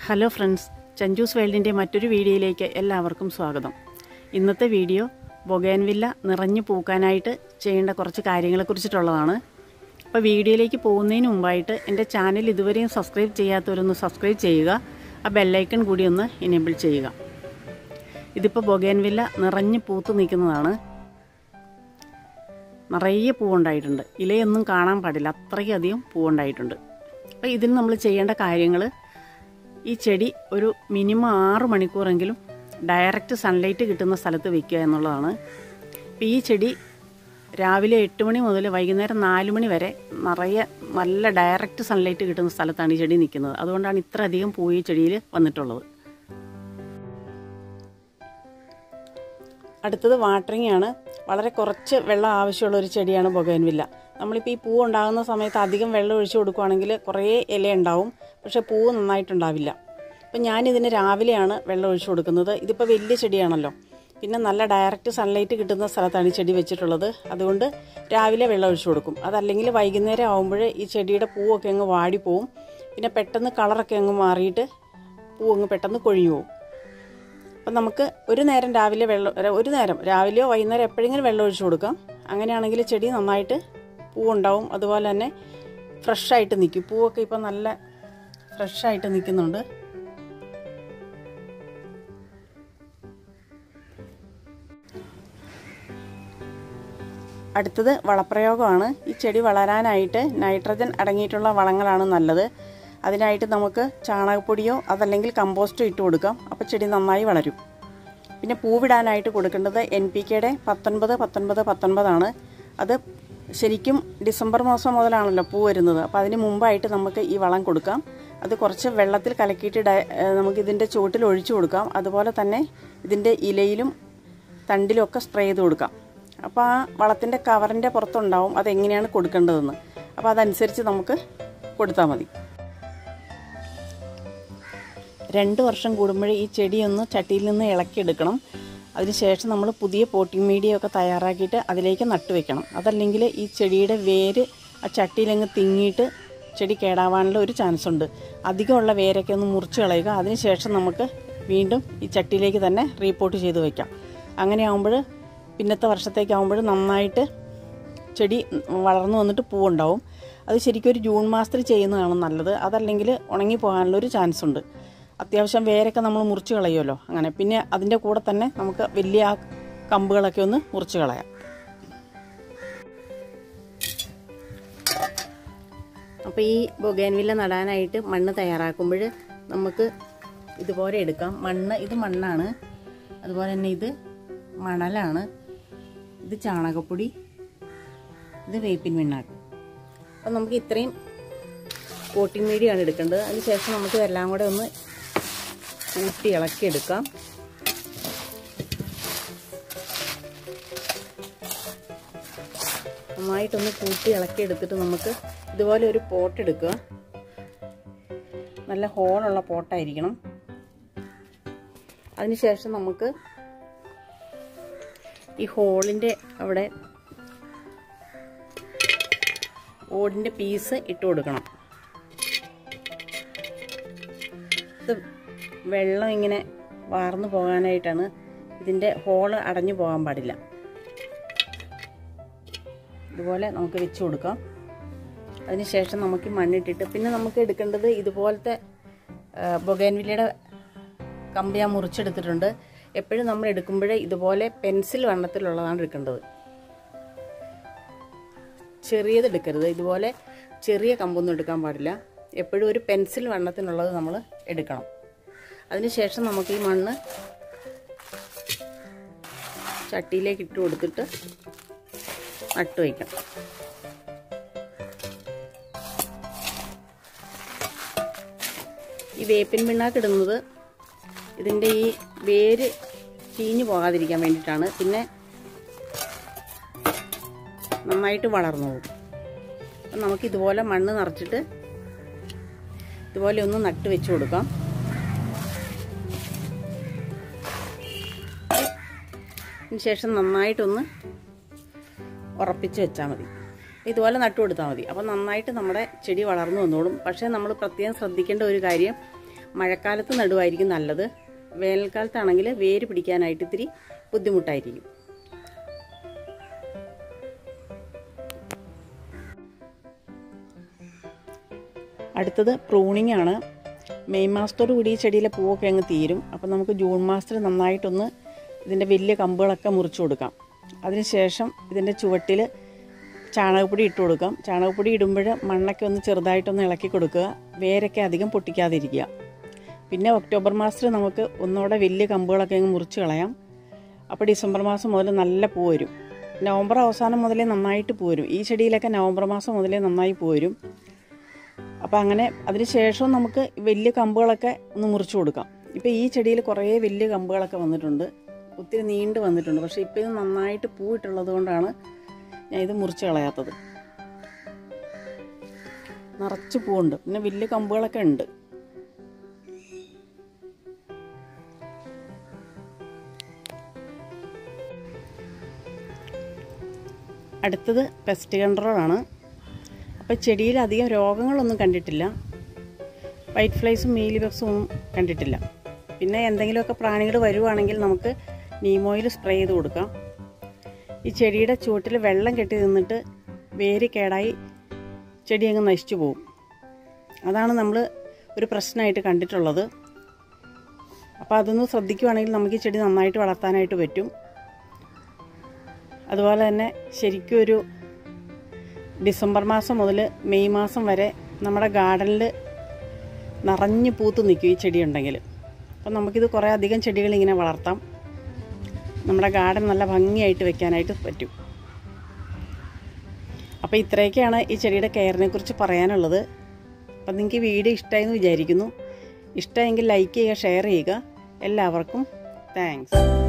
hello friends ചഞ്ചൂസ് വേൾഡിൻ്റെ മറ്റൊരു വീഡിയോയിലേക്ക് എല്ലാവർക്കും സ്വാഗതം ഇന്നത്തെ വീഡിയോ ബൊഗേൻവില്ല നിറഞ്ഞു പൂക്കാനായിട്ട് ചെയ്യേണ്ട കുറച്ച് കാര്യങ്ങളെക്കുറിച്ചിട്ടുള്ളതാണ് അപ്പോൾ വീഡിയോയിലേക്ക് പോകുന്നതിന് മുമ്പായിട്ട് എൻ്റെ ചാനൽ ഇതുവരെയും സബ്സ്ക്രൈബ് ചെയ്യാത്തവരൊന്ന് സബ്സ്ക്രൈബ് ചെയ്യുക ആ ബെല്ലൈക്കൺ കൂടി ഒന്ന് എനേബിൾ ചെയ്യുക ഇതിപ്പോൾ ബൊഗേൻവില്ല നിറഞ്ഞു പൂത്ത് നിൽക്കുന്നതാണ് നിറയെ പൂവുണ്ടായിട്ടുണ്ട് ഇലയൊന്നും കാണാൻ പാടില്ല അത്രയ്ക്കധികം പൂവുണ്ടായിട്ടുണ്ട് അപ്പോൾ ഇതിന് നമ്മൾ ചെയ്യേണ്ട കാര്യങ്ങൾ ഈ ചെടി ഒരു മിനിമം ആറ് മണിക്കൂറെങ്കിലും ഡയറക്റ്റ് സൺലൈറ്റ് കിട്ടുന്ന സ്ഥലത്ത് വെക്കുക എന്നുള്ളതാണ് അപ്പോൾ ഈ ചെടി രാവിലെ എട്ട് മണി മുതൽ വൈകുന്നേരം നാല് മണി വരെ നിറയെ നല്ല ഡയറക്റ്റ് സൺലൈറ്റ് കിട്ടുന്ന സ്ഥലത്താണ് ഈ ചെടി നിൽക്കുന്നത് അതുകൊണ്ടാണ് ഇത്ര അധികം പൂ ഈ ചെടിയിൽ വന്നിട്ടുള്ളത് അടുത്തത് വാട്ടറിങ് ആണ് വളരെ കുറച്ച് വെള്ളം ആവശ്യമുള്ള ഒരു ചെടിയാണ് ബൊഗൈൻവില്ല നമ്മളിപ്പോൾ ഈ പൂ ഉണ്ടാകുന്ന സമയത്ത് അധികം വെള്ളം ഒഴിച്ചു കൊടുക്കുകയാണെങ്കിൽ കുറേ ഇല ഉണ്ടാവും പക്ഷേ പൂവ് നന്നായിട്ടുണ്ടാവില്ല അപ്പം ഞാനിതിന് രാവിലെയാണ് വെള്ളം ഒഴിച്ചു കൊടുക്കുന്നത് ഇതിപ്പോൾ വലിയ ചെടിയാണല്ലോ പിന്നെ നല്ല ഡയറക്റ്റ് സൺലൈറ്റ് കിട്ടുന്ന സ്ഥലത്താണ് ഈ ചെടി വെച്ചിട്ടുള്ളത് അതുകൊണ്ട് രാവിലെ വെള്ളം ഒഴിച്ചു കൊടുക്കും അതല്ലെങ്കിൽ വൈകുന്നേരം ആകുമ്പോൾ ഈ ചെടിയുടെ പൂവൊക്കെ അങ്ങ് വാടിപ്പോവും പിന്നെ പെട്ടെന്ന് കളറൊക്കെ അങ്ങ് മാറിയിട്ട് പൂ അങ്ങ് പെട്ടെന്ന് കൊഴിഞ്ഞു പോകും അപ്പം നമുക്ക് ഒരു നേരം രാവിലെ വെള്ളം ഒരു നേരം രാവിലെയോ വൈകുന്നേരം എപ്പോഴെങ്കിലും വെള്ളം ഒഴിച്ചു കൊടുക്കാം അങ്ങനെയാണെങ്കിൽ ചെടി നന്നായിട്ട് പൂവുണ്ടാവും അതുപോലെ തന്നെ ഫ്രഷായിട്ട് നിൽക്കും പൂവൊക്കെ ഇപ്പം നല്ല ഫ്രഷായിട്ട് നിൽക്കുന്നുണ്ട് അടുത്തത് വളപ്രയോഗമാണ് ഈ ചെടി വളരാനായിട്ട് നൈട്രജൻ അടങ്ങിയിട്ടുള്ള വളങ്ങളാണ് നല്ലത് അതിനായിട്ട് നമുക്ക് ചാണകപ്പൊടിയോ അതല്ലെങ്കിൽ കമ്പോസ്റ്റോ ഇട്ട് കൊടുക്കാം അപ്പോൾ ചെടി നന്നായി വളരും പിന്നെ പൂവിടാനായിട്ട് കൊടുക്കേണ്ടത് എൻ പി കെയുടെ പത്തൊൻപത് പത്തൊൻപത് പത്തൊൻപതാണ് അത് ശരിക്കും ഡിസംബർ മാസം മുതലാണല്ലോ പൂ വരുന്നത് അപ്പോൾ അതിന് മുമ്പായിട്ട് നമുക്ക് ഈ വളം കൊടുക്കാം അത് കുറച്ച് വെള്ളത്തിൽ കലക്കിയിട്ട് ഡ നമുക്ക് ഇതിൻ്റെ ചുവട്ടിൽ ഒഴിച്ചു കൊടുക്കാം അതുപോലെ തന്നെ ഇതിൻ്റെ ഇലയിലും തണ്ടിലും ഒക്കെ സ്പ്രേ ചെയ്ത് കൊടുക്കാം അപ്പോൾ ആ വളത്തിൻ്റെ കവറിൻ്റെ പുറത്തുണ്ടാവും അതെങ്ങനെയാണ് കൊടുക്കേണ്ടതെന്ന് അപ്പോൾ അതനുസരിച്ച് നമുക്ക് കൊടുത്താൽ മതി രണ്ട് വർഷം കൂടുമ്പോഴേ ഈ ചെടിയൊന്ന് ചട്ടിയിൽ നിന്ന് ഇളക്കിയെടുക്കണം അതിനുശേഷം നമ്മൾ പുതിയ പോട്ടിംഗ് മീഡിയ ഒക്കെ തയ്യാറാക്കിയിട്ട് അതിലേക്ക് നട്ടുവെക്കണം അതല്ലെങ്കിൽ ഈ ചെടിയുടെ വേര് ആ ചട്ടിയിലങ്ങ് തിങ്ങിയിട്ട് ചെടി കേടാവാനുള്ള ഒരു ചാൻസ് ഉണ്ട് അധികമുള്ള വേരൊക്കെ ഒന്ന് മുറിച്ച് കളയുക അതിനുശേഷം നമുക്ക് വീണ്ടും ഈ ചട്ടിയിലേക്ക് തന്നെ റീപോർട്ട് ചെയ്ത് വയ്ക്കാം അങ്ങനെ ആകുമ്പോൾ പിന്നത്തെ വർഷത്തേക്കാകുമ്പോൾ നന്നായിട്ട് ചെടി വളർന്നു വന്നിട്ട് പൂവുണ്ടാവും അത് ശരിക്കും ഒരു ജൂൺ മാസത്തിൽ ചെയ്യുന്നതാണ് നല്ലത് അതല്ലെങ്കിൽ ഉണങ്ങി പോകാനുള്ളൊരു ചാൻസ് ഉണ്ട് അത്യാവശ്യം വേരൊക്കെ നമ്മൾ മുറിച്ച് കളയുമല്ലോ അങ്ങനെ പിന്നെ അതിൻ്റെ കൂടെ തന്നെ നമുക്ക് വലിയ ആ കമ്പുകളൊക്കെ ഒന്ന് മുറിച്ച് കളയാം അപ്പോൾ ഈ ബൊഗേൻവില്ല നടാനായിട്ട് മണ്ണ് തയ്യാറാക്കുമ്പോൾ നമുക്ക് ഇതുപോലെ എടുക്കാം മണ്ണ് ഇത് മണ്ണാണ് അതുപോലെ തന്നെ ഇത് മണലാണ് ഇത് ചാണകപ്പൊടി ഇത് വേപ്പിൻ പിണ്ണാക്ക് അപ്പം നമുക്ക് ഇത്രയും കോട്ടിംഗ് മീഡിയാണ് എടുക്കേണ്ടത് അതിന് ശേഷം നമുക്ക് ഇതെല്ലാം കൂടെ ഒന്ന് കൂട്ടി ഇളക്കിയെടുക്കാം നന്നായിട്ടൊന്ന് കൂട്ടി ഇളക്കിയെടുത്തിട്ട് നമുക്ക് ഇതുപോലെ ഒരു പോട്ട് എടുക്കുക നല്ല ഹോളുള്ള പോട്ടായിരിക്കണം അതിനുശേഷം നമുക്ക് ഈ ഹോളിൻ്റെ അവിടെ ഓടിൻ്റെ പീസ് ഇട്ട് കൊടുക്കണം ഇത് വെള്ളം ഇങ്ങനെ വാർന്നു പോകാനായിട്ടാണ് ഇതിൻ്റെ ഹോള് അടഞ്ഞു പോകാൻ പാടില്ല ഇതുപോലെ നമുക്ക് വെച്ച് കൊടുക്കാം അതിനുശേഷം നമുക്ക് മണ്ണിട്ടിട്ട് പിന്നെ നമുക്ക് എടുക്കേണ്ടത് ഇതുപോലത്തെ ബൊഗേൻവില്ലയുടെ കമ്പ് ഞാൻ മുറിച്ചെടുത്തിട്ടുണ്ട് എപ്പോഴും നമ്മൾ എടുക്കുമ്പോഴേ ഇതുപോലെ പെൻസിൽ വണ്ണത്തിലുള്ളതാണ് എടുക്കേണ്ടത് ചെറിയത് എടുക്കരുത് ഇതുപോലെ ചെറിയ കമ്പൊന്നും എടുക്കാൻ പാടില്ല എപ്പോഴും ഒരു പെൻസിൽ വണ്ണത്തിനുള്ളത് നമ്മൾ എടുക്കണം അതിനുശേഷം നമുക്ക് ഈ മണ്ണ് ചട്ടിയിലേക്ക് ഇട്ട് കൊടുത്തിട്ട് നട്ടു വയ്ക്കാം ഈ വേപ്പിൻ പിണ്ണാക്ക് ഇടുന്നത് ഇതിൻ്റെ ഈ വേര് ചീഞ്ഞു പോകാതിരിക്കാൻ വേണ്ടിയിട്ടാണ് പിന്നെ നന്നായിട്ട് വളർന്നു പോകും അപ്പം നമുക്ക് ഇതുപോലെ മണ്ണ് നിറച്ചിട്ട് ഇതുപോലെ ഒന്ന് നട്ട് വെച്ച് കൊടുക്കാം ശേഷം നന്നായിട്ടൊന്ന് ഉറപ്പിച്ച് വെച്ചാൽ മതി ഇതുപോലെ നട്ടു കൊടുത്താൽ മതി അപ്പോൾ നന്നായിട്ട് നമ്മുടെ ചെടി വളർന്നു വന്നോളും പക്ഷേ നമ്മൾ പ്രത്യേകം ശ്രദ്ധിക്കേണ്ട ഒരു കാര്യം മഴക്കാലത്ത് നടുവായിരിക്കും നല്ലത് വേനൽക്കാലത്താണെങ്കിൽ വേര് പിടിക്കാനായിട്ട് ഇത്തിരി ബുദ്ധിമുട്ടായിരിക്കും അടുത്തത് പ്രൂണിംഗ് ആണ് മെയ് മാസത്തോടു കൂടി ഈ ചെടിയിലെ പൂവൊക്കെ അങ്ങ് തീരും അപ്പം നമുക്ക് ജൂൺ മാസത്തിൽ നന്നായിട്ടൊന്ന് ഇതിൻ്റെ വലിയ കമ്പുകളൊക്കെ മുറിച്ചു കൊടുക്കാം അതിനുശേഷം ഇതിൻ്റെ ചുവട്ടിൽ ചാണകപ്പൊടി ഇട്ട് കൊടുക്കാം ചാണകപ്പൊടി ഇടുമ്പോൾ മണ്ണൊക്കെ ഒന്ന് ചെറുതായിട്ടൊന്ന് ഇളക്കി കൊടുക്കുക വേരൊക്കെ അധികം പൊട്ടിക്കാതിരിക്കുക പിന്നെ ഒക്ടോബർ മാസത്തിൽ നമുക്ക് ഒന്നുകൂടെ വലിയ കമ്പുകളൊക്കെ അങ്ങ് മുറിച്ച് കളയാം അപ്പോൾ ഡിസംബർ മാസം മുതൽ നല്ല പൂ വരും നവംബർ അവസാനം മുതലേ നന്നായിട്ട് പൂ വരും ഈ ചെടിയിലൊക്കെ നവംബർ മാസം മുതലേ നന്നായി പൂ വരും അപ്പോൾ അങ്ങനെ അതിന് ശേഷം നമുക്ക് വലിയ കമ്പുകളൊക്കെ ഒന്ന് മുറിച്ചു കൊടുക്കാം ഇപ്പോൾ ഈ ചെടിയിൽ കുറേ വലിയ കമ്പുകളൊക്കെ വന്നിട്ടുണ്ട് ഒത്തിരി നീണ്ട് വന്നിട്ടുണ്ട് പക്ഷേ ഇപ്പോൾ ഇത് നന്നായിട്ട് പൂവിട്ടുള്ളത് കൊണ്ടാണ് ഞാൻ ഇത് മുറിച്ച് കളയാത്തത് നിറച്ച് പൂവുണ്ട് പിന്നെ വലിയ കമ്പുകളൊക്കെ ഉണ്ട് അടുത്തത് പെസ്റ്റ് കൺട്രോളാണ് അപ്പോൾ ചെടിയിൽ അധികം രോഗങ്ങളൊന്നും കണ്ടിട്ടില്ല വൈറ്റ് ഫ്ലൈസും മീലി ബഗ്സും ഒന്നും കണ്ടിട്ടില്ല പിന്നെ എന്തെങ്കിലുമൊക്കെ പ്രാണികൾ വരുവാണെങ്കിൽ നമുക്ക് നീമോയിൽ സ്പ്രേ ചെയ്ത് കൊടുക്കാം ഈ ചെടിയുടെ ചുവട്ടിൽ വെള്ളം കെട്ടി നിന്നിട്ട് വേര് കേടായി ചെടി അങ്ങ് നശിച്ചു പോകും അതാണ് നമ്മൾ ഒരു പ്രശ്നമായിട്ട് കണ്ടിട്ടുള്ളത് അപ്പോൾ അതൊന്ന് ശ്രദ്ധിക്കുവാണെങ്കിൽ നമുക്ക് ഈ ചെടി നന്നായിട്ട് വളർത്താനായിട്ട് പറ്റും അതുപോലെ തന്നെ ശരിക്കും ഒരു ഡിസംബർ മാസം മുതൽ മെയ് മാസം വരെ നമ്മുടെ ഗാർഡനിൽ നിറഞ്ഞു പൂത്ത് നിൽക്കും ഈ ചെടി ഉണ്ടെങ്കിൽ അപ്പം നമുക്കിത് കുറേ അധികം ചെടികൾ ഇങ്ങനെ വളർത്താം നമ്മുടെ ഗാർഡൻ നല്ല ഭംഗിയായിട്ട് വെക്കാനായിട്ട് പറ്റും അപ്പോൾ ഇത്രയൊക്കെയാണ് ഈ ചെടിയുടെ കെയറിനെ കുറിച്ച് പറയാനുള്ളത് അപ്പം നിങ്ങൾക്ക് വീഡിയോ ഇഷ്ടമായി എന്ന് വിചാരിക്കുന്നു ഇഷ്ടമെങ്കിൽ ലൈക്ക് ചെയ്യുക ഷെയർ ചെയ്യുക എല്ലാവർക്കും താങ്ക്സ്